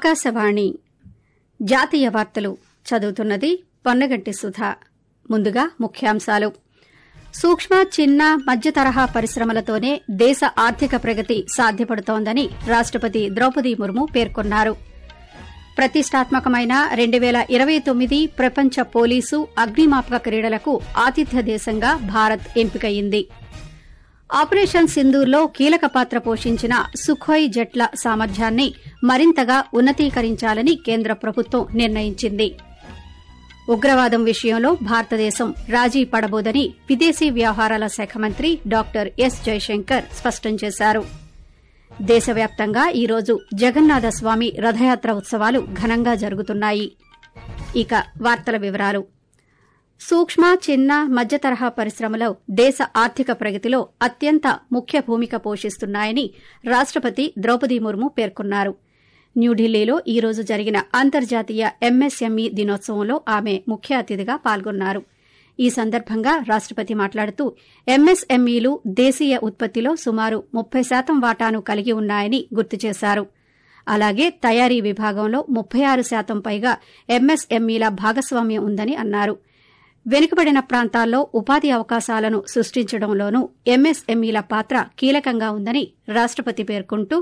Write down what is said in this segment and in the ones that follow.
ఆకాశవాణి జాతీయ వార్తలు చదువుతున్నది పొన్నగంటి సుధా ముందుగా ముఖ్యాంశాలు సూక్ష్మ చిన్న మధ్య తరహా పరిశ్రమలతోనే దేశ ఆర్థిక ప్రగతి సాధ్యపడుతోందని రాష్టపతి ద్రౌపది ముర్ము పేర్కొన్నారు ప్రతిష్టాత్మకమైన రెండు పేల ఇరవై తొమ్మిది ప్రపంచ పోలీసు అగ్నిమాపక క్రీడలకు ఆతిథ్య దేశంగా భారత్ ఎంపికయింది ఆపరేషన్ సింధూర్లో కీలక పాత్ర పోషించిన సుఖోయ్ జెట్ల సామర్థ్యాన్ని మరింతగా ఉన్నతీకరించాలని కేంద్ర ప్రభుత్వం నిర్ణయించింది ఉగ్రవాదం విషయంలో భారతదేశం రాజీ పడబోదని విదేశీ వ్యవహారాల శాఖ మంత్రి డాక్టర్ ఎస్ జైశంకర్ స్పష్టం చేశారు దేశవ్యాప్తంగా ఈరోజు జగన్నాథ స్వామి రథయాత్ర ఉత్సవాలు ఘనంగా జరుగుతున్నాయి ఇక వార్తల వివరాలు సూక్ష్మ చిన్న మధ్య తరహా పరిశ్రమలు దేశ ఆర్థిక ప్రగతిలో అత్యంత ముఖ్య భూమిక పోషిస్తున్నాయని రాష్టపతి ద్రౌపది ముర్ము పేర్కొన్నారు న్యూఢిల్లీలో ఈ రోజు జరిగిన అంతర్జాతీయ ఎంఎస్ఎంఈ దినోత్సవంలో ఆమె ముఖ్య అతిథిగా పాల్గొన్నారు ఈ సందర్భంగా రాష్టపతి మాట్లాడుతూ ఎంఎస్ఎంఈలు దేశీయ ఉత్పత్తిలో సుమారు ముప్పై శాతం వాటాను కలిగి ఉన్నాయని గుర్తు చేశారు అలాగే తయారీ విభాగంలో ముప్పై ఆరు శాతం పైగా ఎంఎస్ఎంఈల భాగస్వామ్యం ఉందని అన్నారు వెనుకబడిన ప్రాంతాల్లో ఉపాధి అవకాశాలను సృష్టించడంలోనూ ఎంఎస్ఎంఈల పాత్ర కీలకంగా ఉందని రాష్టపతి పేర్కొంటూ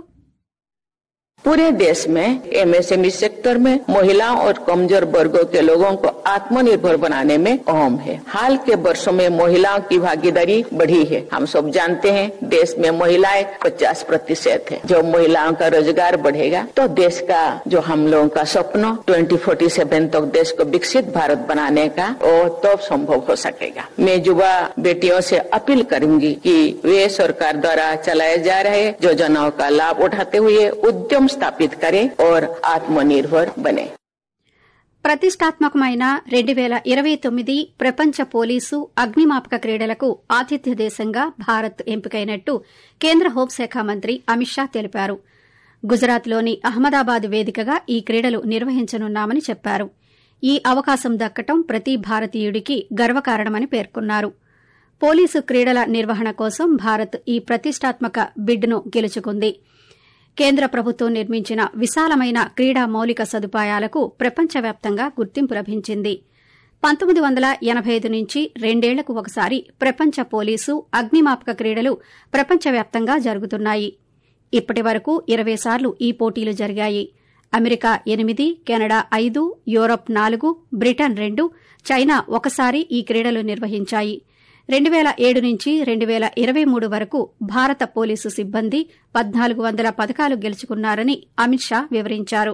पूरे देश में एमएसएमई सेक्टर में महिलाओं और कमजोर वर्गों के लोगों को आत्मनिर्भर बनाने में अहम है हाल के वर्षों में महिलाओं की भागीदारी बढ़ी है हम सब जानते हैं देश में महिलाएं 50 प्रतिशत है जब महिलाओं का रोजगार बढ़ेगा तो देश का जो हम लोगों का सपना 2047 तक देश को विकसित भारत बनाने का वो तब संभव हो सकेगा मैं युवा बेटियों से अपील करूंगी कि वे सरकार द्वारा चलाए जा रहे योजनाओं का लाभ उठाते हुए उद्यम स्थापित करें और आत्मनिर्भर बने ప్రతిష్టాత్మకమైన రెండు పేల ఇరవై తొమ్మిది ప్రపంచ పోలీసు అగ్నిమాపక క్రీడలకు ఆతిథ్య దేశంగా భారత్ ఎంపికైనట్టు కేంద్ర హోంశాఖ మంత్రి అమిత్ షా తెలిపారు గుజరాత్లోని అహ్మదాబాద్ వేదికగా ఈ క్రీడలు నిర్వహించనున్నామని చెప్పారు ఈ అవకాశం దక్కటం ప్రతి భారతీయుడికి గర్వకారణమని పేర్కొన్నారు పోలీసు క్రీడల నిర్వహణ కోసం భారత్ ఈ ప్రతిష్టాత్మక బిడ్ను గెలుచుకుంది కేంద్ర ప్రభుత్వం నిర్మించిన విశాలమైన క్రీడా మౌలిక సదుపాయాలకు ప్రపంచవ్యాప్తంగా గుర్తింపు లభించింది పంతొమ్మిది వందల ఎనబై ఐదు నుంచి రెండేళ్లకు ఒకసారి ప్రపంచ పోలీసు అగ్నిమాపక క్రీడలు ప్రపంచవ్యాప్తంగా జరుగుతున్నాయి ఇప్పటి వరకు ఇరవై సార్లు ఈ పోటీలు జరిగాయి అమెరికా ఎనిమిది కెనడా ఐదు యూరప్ నాలుగు బ్రిటన్ రెండు చైనా ఒకసారి ఈ క్రీడలు నిర్వహించాయి రెండు పేల ఏడు నుంచి రెండు పేల ఇరవై మూడు వరకు భారత పోలీసు సిబ్బంది పద్నాలుగు వందల పథకాలు గెలుచుకున్నారని అమిత్ షా వివరించారు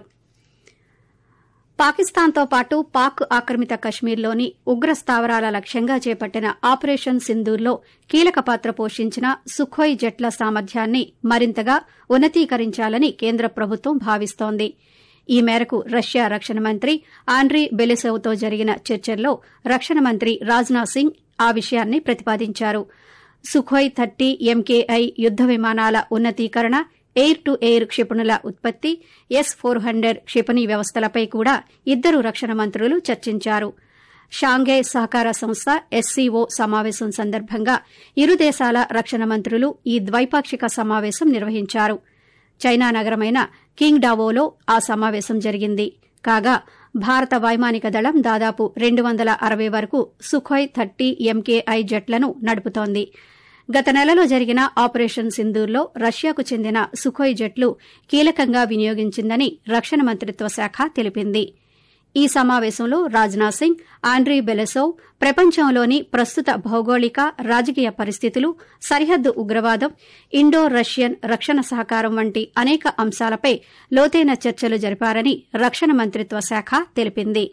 పాకిస్తాన్తో పాటు పాక్ ఆక్రమిత కశ్మీర్లోని ఉగ్ర స్థావరాల లక్ష్యంగా చేపట్టిన ఆపరేషన్ సింధూర్లో కీలక పాత్ర పోషించిన సుఖోయ్ జెట్ల సామర్థ్యాన్ని మరింతగా ఉన్నతీకరించాలని కేంద్ర ప్రభుత్వం భావిస్తోంది ఈ మేరకు రష్యా రక్షణ మంత్రి ఆండ్రీ బెలిసోవ్తో జరిగిన చర్చల్లో రక్షణ మంత్రి రాజ్నాథ్ సింగ్ ఆ విషయాన్ని ప్రతిపాదించారు సుఖోయ్ థర్టీ ఎంకేఐ యుద్ద విమానాల ఉన్నతీకరణ ఎయిర్ టు ఎయిర్ క్షిపణుల ఉత్పత్తి ఎస్ ఫోర్ హండ్రెడ్ క్షిపణి వ్యవస్థలపై కూడా ఇద్దరు రక్షణ మంత్రులు చర్చించారు షాంఘై సహకార సంస్థ ఎస్సీఓ సమావేశం సందర్భంగా ఇరు దేశాల రక్షణ మంత్రులు ఈ ద్వైపాక్షిక సమావేశం నిర్వహించారు చైనా నగరమైన కింగ్ డావోలో ఆ సమావేశం జరిగింది కాగా భారత వైమానిక దళం దాదాపు రెండు వందల అరవై వరకు సుఖోయ్ థర్టీ ఎంకేఐ జెట్లను నడుపుతోంది గత నెలలో జరిగిన ఆపరేషన్ సింధూర్లో రష్యాకు చెందిన సుఖోయ్ జెట్లు కీలకంగా వినియోగించిందని రక్షణ మంత్రిత్వ శాఖ తెలిపింది ఈ సమావేశంలో రాజ్నాథ్ సింగ్ ఆండ్రీ బెలెసోవ్ ప్రపంచంలోని ప్రస్తుత భౌగోళిక రాజకీయ పరిస్థితులు సరిహద్దు ఉగ్రవాదం ఇండో రష్యన్ రక్షణ సహకారం వంటి అనేక అంశాలపై లోతైన చర్చలు జరిపారని రక్షణ మంత్రిత్వ శాఖ తెలిపింది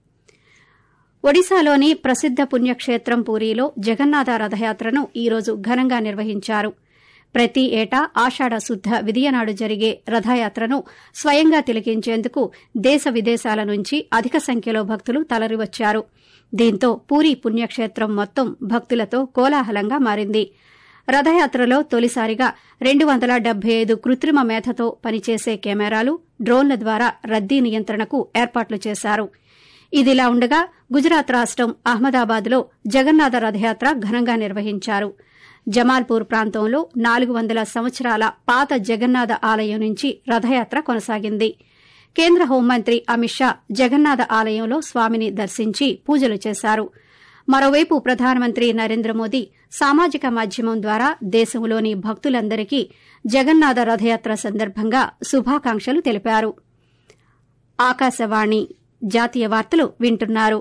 ఒడిశాలోని ప్రసిద్ద పుణ్యక్షేత్రం పూరీలో జగన్నాథ రథయాత్రను ఈ రోజు ఘనంగా నిర్వహించారు ప్రతి ఏటా ఆషాఢ శుద్ద విదియనాడు జరిగే రథయాత్రను స్వయంగా తిలకించేందుకు దేశ విదేశాల నుంచి అధిక సంఖ్యలో భక్తులు తరలివచ్చారు దీంతో పూరి పుణ్యక్షేత్రం మొత్తం భక్తులతో కోలాహలంగా మారింది రథయాత్రలో తొలిసారిగా రెండు వందల డెబ్బై ఐదు కృత్రిమ మేధతో పనిచేసే కెమెరాలు డ్రోన్ల ద్వారా రద్దీ నియంత్రణకు ఏర్పాట్లు చేశారు ఇదిలా ఉండగా గుజరాత్ రాష్టం అహ్మదాబాద్లో జగన్నాథ రథయాత్ర ఘనంగా నిర్వహించారు జమాల్పూర్ ప్రాంతంలో నాలుగు వందల సంవత్సరాల పాత జగన్నాథ ఆలయం నుంచి రథయాత్ర కొనసాగింది కేంద్ర హోంమంత్రి అమిత్ షా జగన్నాథ ఆలయంలో స్వామిని దర్శించి పూజలు చేశారు మరోవైపు ప్రధానమంత్రి నరేంద్ర మోదీ సామాజిక మాధ్యమం ద్వారా దేశంలోని భక్తులందరికీ జగన్నాథ రథయాత్ర సందర్భంగా శుభాకాంక్షలు తెలిపారు ఆకాశవాణి జాతీయ వార్తలు వింటున్నారు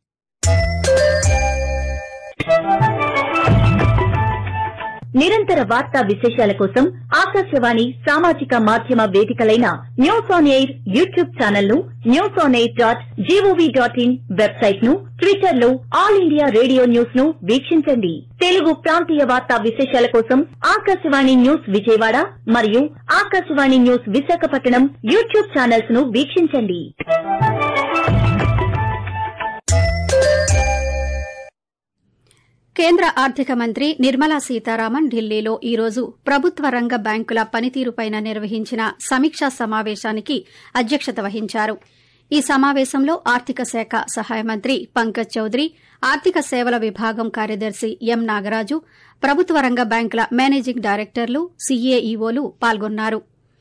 నిరంతర వార్తా విశేషాల కోసం ఆకాశవాణి సామాజిక మాధ్యమ వేదికలైన news on air YouTube channel ను news on air dot gov dot in website ను ట్విట్టర్ లో ఆల్ ఇండియా రేడియో న్యూస్ ను వీక్షించండి తెలుగు ప్రాంతీయ వార్తా విశేషాల కోసం ఆకాశవాణి న్యూస్ విజయవాడ మరియు Akashvani news Visakhapatnam YouTube channels ను వీక్షించండి కేంద్ర ఆర్థిక మంత్రి నిర్మలా సీతారామన్ ఢిల్లీలో ఈ రోజు ప్రభుత్వ రంగ బ్యాంకుల పనితీరుపై నిర్వహించిన సమీక్షా సమావేశానికి అధ్యక్షత వహించారు ఈ సమావేశంలో ఆర్థిక శాఖ సహాయ మంత్రి పంకజ్ చౌదరి ఆర్థిక సేవల విభాగం కార్యదర్శి ఎం నాగరాజు ప్రభుత్వ రంగ బ్యాంకుల మేనేజింగ్ డైరెక్టర్లు సీఏఈఓలు పాల్గొన్నారు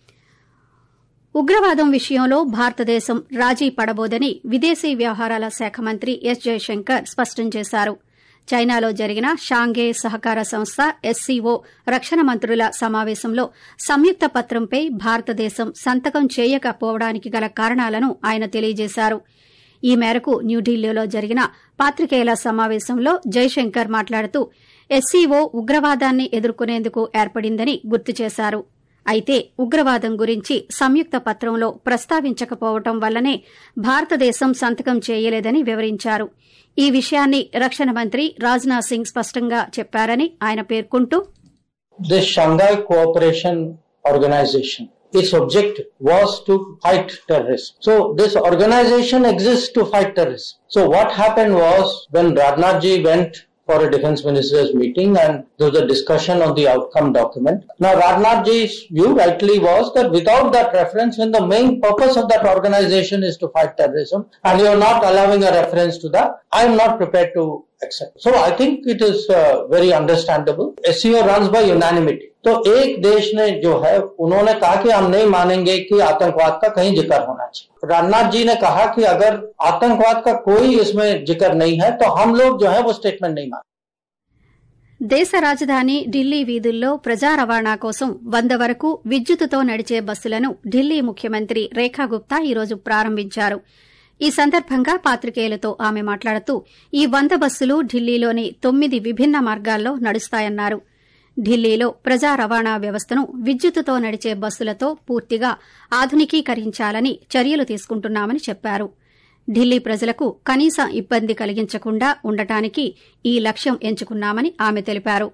ఉగ్రవాదం విషయంలో భారతదేశం రాజీ పడబోదని విదేశీ వ్యవహారాల శాఖ మంత్రి ఎస్ జయశంకర్ స్పష్టం చేశారు చైనాలో జరిగిన షాంఘే సహకార సంస్థ ఎస్సీఓ రక్షణ మంత్రుల సమావేశంలో సంయుక్త పత్రంపై భారతదేశం సంతకం చేయకపోవడానికి గల కారణాలను ఆయన తెలియజేశారు ఈ మేరకు న్యూఢిల్లీలో జరిగిన పాత్రికేయుల సమావేశంలో జైశంకర్ మాట్లాడుతూ ఎస్సీఓ ఉగ్రవాదాన్ని ఎదుర్కొనేందుకు ఏర్పడిందని గుర్తు చేశారు అయితే ఉగ్రవాదం గురించి సంయుక్త పత్రంలో ప్రస్తావించకపోవటం వల్లనే భారతదేశం సంతకం చేయలేదని వివరించారు ఈ విషయాన్ని రక్షణ మంత్రి రాజ్నాథ్ సింగ్ స్పష్టంగా చెప్పారని ఆయన పేర్కొంటూ This Shanghai Cooperation Organization, its objective was to fight terrorism. So this organization exists to fight terrorism. So what happened was when Rajnath ji went for a defense minister's meeting and there was a discussion on the outcome document. Now Rajnath ji's view rightly was that without that reference, when the main purpose of that organization is to fight terrorism and you are not allowing a reference to that, I am not prepared to accept. So I think it is uh, very understandable. SEO runs by unanimity. तो एक देश ने जो है उन्होंने कहा कि हम नहीं मानेंगे कि आतंकवाद का कहीं जिक्र होना चाहिए राजनाथ जी ने कहा कि अगर आतंकवाद का कोई इसमें जिक्र नहीं है तो हम लोग जो है वो स्टेटमेंट नहीं मानेंगे దేశ రాజధాని ఢిల్లీ వీధుల్లో ప్రజా రవాణా కోసం వంద వరకు విద్యుత్తుతో నడిచే బస్సులను ఢిల్లీ ముఖ్యమంత్రి రేఖా గుప్తా ఈరోజు ప్రారంభించారు ఈ సందర్భంగా పాత్రికేయులతో ఆమె మాట్లాడుతూ ఈ వంద బస్సులు ఢిల్లీలోని తొమ్మిది విభిన్న మార్గాల్లో నడుస్తాయన్నారు ఢిల్లీలో ప్రజా రవాణా వ్యవస్థను విద్యుత్తుతో నడిచే బస్సులతో పూర్తిగా ఆధునికీకరించాలని చర్యలు తీసుకుంటున్నామని చెప్పారు ఢిల్లీ ప్రజలకు కనీస ఇబ్బంది కలిగించకుండా ఉండటానికి ఈ లక్ష్యం ఎంచుకున్నామని ఆమె తెలిపారు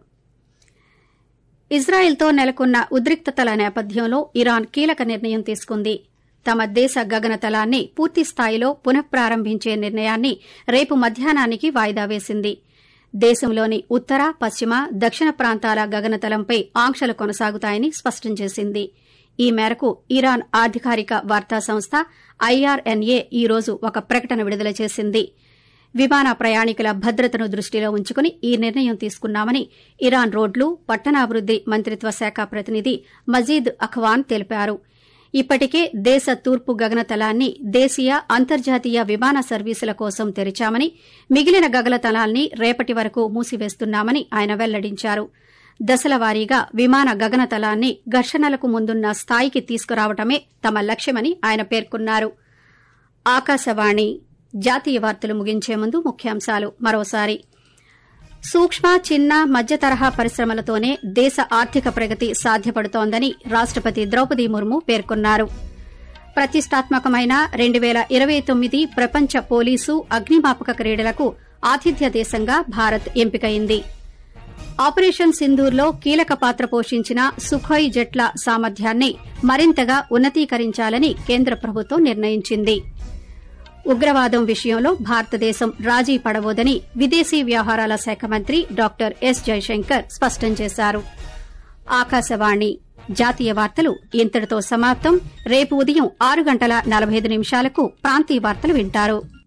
ఇజ్రాయెల్తో నెలకొన్న ఉద్రిక్తతల నేపథ్యంలో ఇరాన్ కీలక నిర్ణయం తీసుకుంది తమ దేశ గగనతలాన్ని పూర్తిస్థాయిలో పునఃప్రారంభించే నిర్ణయాన్ని రేపు మధ్యాహ్నానికి వాయిదా వేసింది దేశంలోని ఉత్తర పశ్చిమ దక్షిణ ప్రాంతాల గగనతలంపై ఆంక్షలు కొనసాగుతాయని స్పష్టం చేసింది ఈ మేరకు ఇరాన్ అధికారిక వార్తా సంస్థ ఐఆర్ఎన్ఏ ఈ రోజు ఒక ప్రకటన విడుదల చేసింది విమాన ప్రయాణికుల భద్రతను దృష్టిలో ఉంచుకుని ఈ నిర్ణయం తీసుకున్నామని ఇరాన్ రోడ్లు పట్టణాభివృద్ది మంత్రిత్వ శాఖ ప్రతినిధి మజీద్ అఖ్వాన్ తెలిపారు ఇప్పటికే దేశ తూర్పు గగనతలాన్ని దేశీయ అంతర్జాతీయ విమాన సర్వీసుల కోసం తెరిచామని మిగిలిన గగనతలాన్ని రేపటి వరకు మూసివేస్తున్నామని ఆయన వెల్లడించారు దశల వారీగా విమాన గగనతలాన్ని ఘర్షణలకు ముందున్న స్థాయికి తీసుకురావటమే తమ లక్ష్యమని ఆయన పేర్కొన్నారు ఆకాశవాణి జాతీయ వార్తలు ముగించే ముందు ముఖ్యాంశాలు మరోసారి సూక్ష్మ చిన్న మధ్య తరహా పరిశ్రమలతోనే దేశ ఆర్థిక ప్రగతి సాధ్యపడుతోందని రాష్టపతి ద్రౌపది ముర్ము పేర్కొన్నారు ప్రతిష్టాత్మకమైన రెండు పేల ఇరవై తొమ్మిది ప్రపంచ పోలీసు అగ్నిమాపక క్రీడలకు ఆతిథ్య దేశంగా భారత్ ఎంపికైంది ఆపరేషన్ సింధూర్లో కీలక పాత్ర పోషించిన సుఖోయ్ జెట్ల సామర్థ్యాన్ని మరింతగా ఉన్నతీకరించాలని కేంద్ర ప్రభుత్వం నిర్ణయించింది ఉగ్రవాదం విషయంలో భారతదేశం రాజీ పడబోదని విదేశీ వ్యవహారాల శాఖ మంత్రి డాక్టర్ ఎస్ జైశంకర్ స్పష్టం చేశారు ఆకాశవాణి జాతీయ వార్తలు ఇంతటితో సమాప్తం రేపు ఉదయం ఆరు గంటల నలభై నిమిషాలకు ప్రాంతీయ వార్తలు వింటారు